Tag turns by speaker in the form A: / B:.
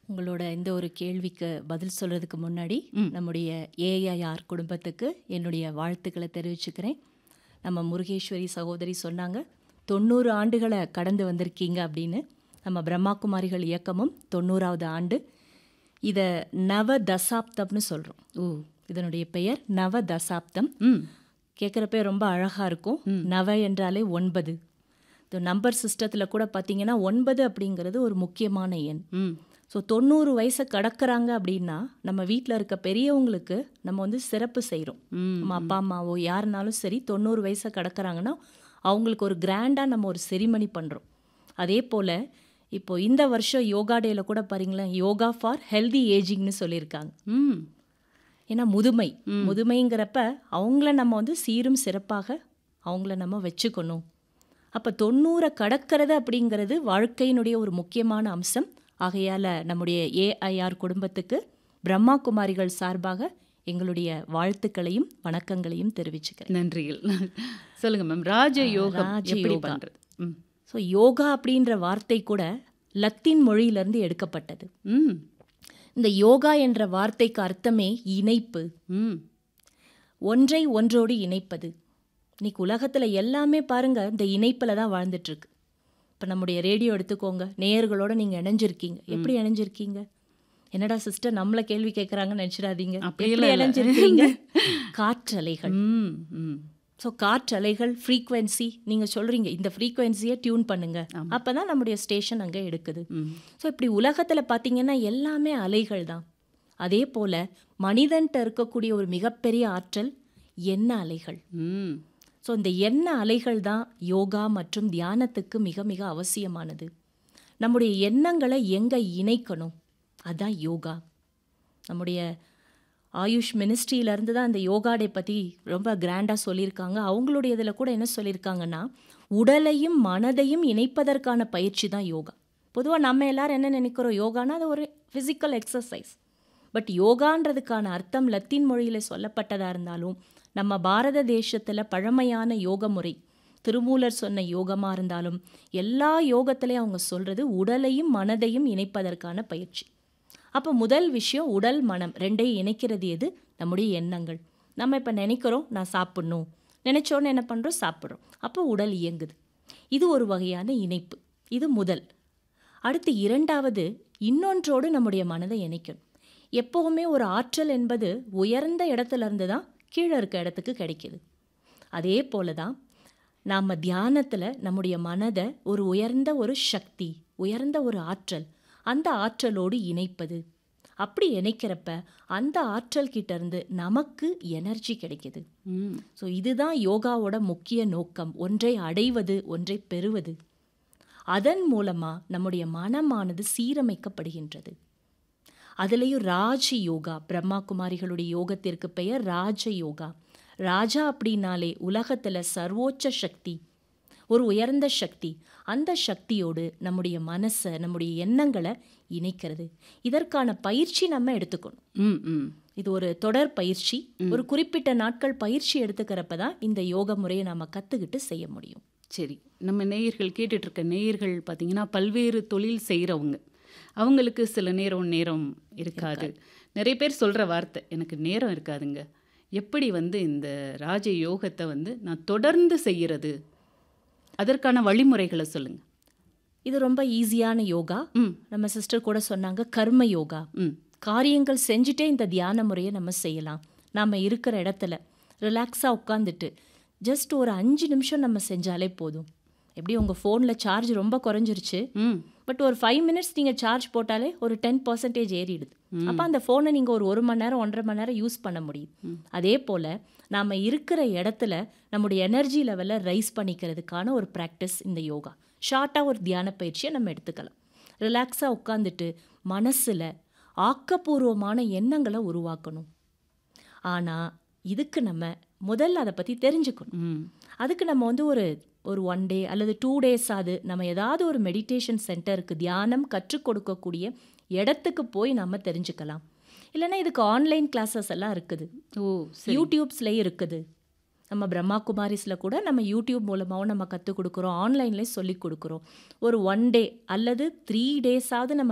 A: உங்களோட இந்த ஒரு கேள்விக்கு பதில் சொல்றதுக்கு முன்னாடி
B: ம்.
A: நம்முடைய ஏஐஆர் குடும்பத்துக்கு என்னுடைய வாழ்த்துக்களை தெரிவிச்சுக்கிறேன் நம்ம முருகேஸ்வரி சகோதரி சொன்னாங்க தொண்ணூறு ஆண்டுகளை கடந்து வந்திருக்கீங்க அப்படின்னு நம்ம பிரம்மாகுமாரிகள் இயக்கமும் தொண்ணூறாவது ஆண்டு இதை நவ தசாப்தம்னு சொல்கிறோம்
B: ஓ
A: இதனுடைய பெயர் நவ தசாப்தம்
B: ம்
A: கேட்குறப்பே ரொம்ப அழகாக இருக்கும் நவ என்றாலே ஒன்பது இந்த நம்பர் சிஸ்டத்தில் கூட பார்த்தீங்கன்னா ஒன்பது அப்படிங்கிறது ஒரு முக்கியமான எண்
B: ம்
A: ஸோ தொண்ணூறு வயசை கடக்கறாங்க அப்படின்னா நம்ம வீட்டில் இருக்க பெரியவங்களுக்கு நம்ம வந்து சிறப்பு செய்கிறோம்
B: ம்
A: நம்ம அப்பா அம்மாவோ யாருனாலும் சரி தொண்ணூறு வயசை கடக்கறாங்கன்னா அவங்களுக்கு ஒரு கிராண்டாக நம்ம ஒரு செரிமனி பண்ணுறோம் அதே போல் இப்போ இந்த வருஷம் யோகா டேல கூட பாருங்களேன் யோகா ஃபார் ஹெல்தி ஏஜிங்னு சொல்லியிருக்காங்க
B: ம்
A: ஏன்னா முதுமை முதுமைங்கிறப்ப அவங்கள நம்ம வந்து சீரும் சிறப்பாக அவங்கள நம்ம வச்சுக்கணும் அப்போ தொண்ணூறை கடக்கிறது அப்படிங்கிறது வாழ்க்கையினுடைய ஒரு முக்கியமான அம்சம் ஆகையால் நம்முடைய ஏஐஆர் குடும்பத்துக்கு பிரம்மா குமாரிகள் சார்பாக எங்களுடைய வாழ்த்துக்களையும் வணக்கங்களையும் தெரிவிச்சுக்கிறேன்
B: நன்றிகள் சொல்லுங்க மேம் ராஜ யோகம்
A: ராஜ
B: எப்படி
A: யோகா.
B: பண்றது ம்
A: ஸோ யோகா அப்படின்ற வார்த்தை கூட லத்தீன் மொழியிலிருந்து எடுக்கப்பட்டது
B: ம்
A: இந்த யோகா என்ற வார்த்தைக்கு அர்த்தமே இணைப்பு
B: ம்
A: ஒன்றை ஒன்றோடு இணைப்பது இன்னைக்கு உலகத்தில் எல்லாமே பாருங்க இந்த இணைப்பில் தான் வாழ்ந்துட்டு இருக்கு இப்போ நம்முடைய ரேடியோ எடுத்துக்கோங்க நேயர்களோட நீங்கள் இணைஞ்சிருக்கீங்க எப்படி இணைஞ்சிருக்கீங்க என்னடா சிஸ்டர் நம்மள கேள்வி கேட்குறாங்கன்னு நினச்சிடாதீங்க
B: அப்படியெல்லாம்
A: எப்படி
B: இல்ல.
A: இணைஞ்சிருக்கீங்க காற்றலைகள்
B: ம் ம்
A: ஸோ காற்றலைகள் ஃப்ரீக்வன்சி நீங்கள் சொல்கிறீங்க இந்த ஃப்ரீக்வன்சியை டியூன் பண்ணுங்க அப்போ தான் நம்முடைய ஸ்டேஷன் அங்கே எடுக்குது
B: ம்
A: ஸோ இப்படி உலகத்தில் பார்த்தீங்கன்னா எல்லாமே அலைகள் தான் அதே போல் மனிதன்ட்ட இருக்கக்கூடிய ஒரு மிகப்பெரிய ஆற்றல் எண்ண அலைகள்
B: ம்
A: ஸோ இந்த எண்ண அலைகள் தான் யோகா மற்றும் தியானத்துக்கு மிக மிக அவசியமானது நம்முடைய எண்ணங்களை எங்கே இணைக்கணும் அதுதான் யோகா நம்முடைய ஆயுஷ் மினிஸ்ட்ரியிலேருந்து தான் இந்த யோகா டே பற்றி ரொம்ப கிராண்டாக சொல்லியிருக்காங்க அவங்களுடைய இதில் கூட என்ன சொல்லியிருக்காங்கன்னா உடலையும் மனதையும் இணைப்பதற்கான பயிற்சி தான் யோகா பொதுவாக நம்ம எல்லாரும் என்ன நினைக்கிறோம் யோகானா அது ஒரு ஃபிசிக்கல் எக்ஸசைஸ் பட் யோகான்றதுக்கான அர்த்தம் லத்தீன் மொழியில் சொல்லப்பட்டதாக இருந்தாலும் நம்ம பாரத தேசத்தில் பழமையான யோக முறை திருமூலர் சொன்ன யோகமாக இருந்தாலும் எல்லா யோகத்திலையும் அவங்க சொல்கிறது உடலையும் மனதையும் இணைப்பதற்கான பயிற்சி அப்போ முதல் விஷயம் உடல் மனம் ரெண்டையும் இணைக்கிறது எது நம்முடைய எண்ணங்கள் நம்ம இப்போ நினைக்கிறோம் நான் சாப்பிட்ணும் நினைச்சோன்னு என்ன பண்ணுறோம் சாப்பிட்றோம் அப்போ உடல் இயங்குது இது ஒரு வகையான இணைப்பு இது முதல் அடுத்து இரண்டாவது இன்னொன்றோடு நம்முடைய மனதை இணைக்கணும் எப்போவுமே ஒரு ஆற்றல் என்பது உயர்ந்த இடத்துல இருந்து தான் கீழே இருக்க இடத்துக்கு கிடைக்கிது அதே போல தான் நாம் தியானத்தில் நம்முடைய மனதை ஒரு உயர்ந்த ஒரு சக்தி உயர்ந்த ஒரு ஆற்றல் அந்த ஆற்றலோடு இணைப்பது அப்படி இணைக்கிறப்ப அந்த ஆற்றல் கிட்ட இருந்து நமக்கு எனர்ஜி கிடைக்குது
B: ம்
A: ஸோ இதுதான் யோகாவோட முக்கிய நோக்கம் ஒன்றை அடைவது ஒன்றை பெறுவது அதன் மூலமாக நம்முடைய மனமானது சீரமைக்கப்படுகின்றது அதுலேயும் ராஜ யோகா பிரம்மா குமாரிகளுடைய யோகத்திற்கு பெயர் ராஜ யோகா ராஜா அப்படின்னாலே உலகத்தில் சர்வோச்ச சக்தி ஒரு உயர்ந்த சக்தி அந்த சக்தியோடு நம்முடைய மனசை நம்முடைய எண்ணங்களை இணைக்கிறது இதற்கான பயிற்சி நம்ம எடுத்துக்கணும்
B: ம் ம்
A: இது ஒரு தொடர் பயிற்சி ஒரு குறிப்பிட்ட நாட்கள் பயிற்சி எடுத்துக்கிறப்ப தான் இந்த யோக முறையை நாம கத்துக்கிட்டு செய்ய முடியும்
B: சரி நம்ம நேயர்கள் கேட்டுட்டு இருக்க நேயர்கள் பார்த்தீங்கன்னா பல்வேறு தொழில் செய்கிறவங்க அவங்களுக்கு சில நேரம் நேரம் இருக்காது நிறைய பேர் சொல்கிற வார்த்தை எனக்கு நேரம் இருக்காதுங்க எப்படி வந்து இந்த ராஜ யோகத்தை வந்து நான் தொடர்ந்து செய்கிறது அதற்கான வழிமுறைகளை சொல்லுங்க
A: இது ரொம்ப ஈஸியான யோகா
B: ம்
A: நம்ம சிஸ்டர் கூட சொன்னாங்க கர்ம யோகா
B: ம்
A: காரியங்கள் செஞ்சுட்டே இந்த தியான முறையை நம்ம செய்யலாம் நாம இருக்கிற இடத்துல ரிலாக்ஸாக உட்காந்துட்டு ஜஸ்ட் ஒரு அஞ்சு நிமிஷம் நம்ம செஞ்சாலே போதும் எப்படி உங்கள் ஃபோனில் சார்ஜ் ரொம்ப குறைஞ்சிருச்சு
B: ம்
A: பட் ஒரு ஃபைவ் மினிட்ஸ் நீங்கள் சார்ஜ் போட்டாலே ஒரு டென் பர்சன்டேஜ் ஏறிடுது அப்போ அந்த ஃபோனை நீங்கள் ஒரு ஒரு மணி நேரம் ஒன்றரை மணி நேரம் யூஸ் பண்ண முடியும் அதே போல் நாம் இருக்கிற இடத்துல நம்முடைய எனர்ஜி லெவலை ரைஸ் பண்ணிக்கிறதுக்கான ஒரு ப்ராக்டிஸ் இந்த யோகா ஷார்ட்டாக ஒரு தியான பயிற்சியை நம்ம எடுத்துக்கலாம் ரிலாக்ஸாக உட்காந்துட்டு மனசில் ஆக்கப்பூர்வமான எண்ணங்களை உருவாக்கணும் ஆனால் இதுக்கு நம்ம முதல்ல அதை பற்றி தெரிஞ்சுக்கணும்
B: ம்
A: அதுக்கு நம்ம வந்து ஒரு ஒரு ஒன் டே அல்லது டூ டேஸ் ஆகுது நம்ம ஏதாவது ஒரு மெடிடேஷன் சென்டருக்கு தியானம் கற்றுக் கொடுக்கக்கூடிய இடத்துக்கு போய் நம்ம தெரிஞ்சுக்கலாம் இல்லைன்னா இதுக்கு ஆன்லைன் கிளாஸஸ் எல்லாம் இருக்குது
B: ஓ சரி
A: யூடியூப்ஸ்லேயும் இருக்குது நம்ம பிரம்மா குமாரிஸில் கூட நம்ம யூடியூப் மூலமாகவும் நம்ம கற்றுக் கொடுக்குறோம் ஆன்லைன்லேயும் சொல்லி கொடுக்குறோம் ஒரு ஒன் டே அல்லது த்ரீ டேஸாவது நம்ம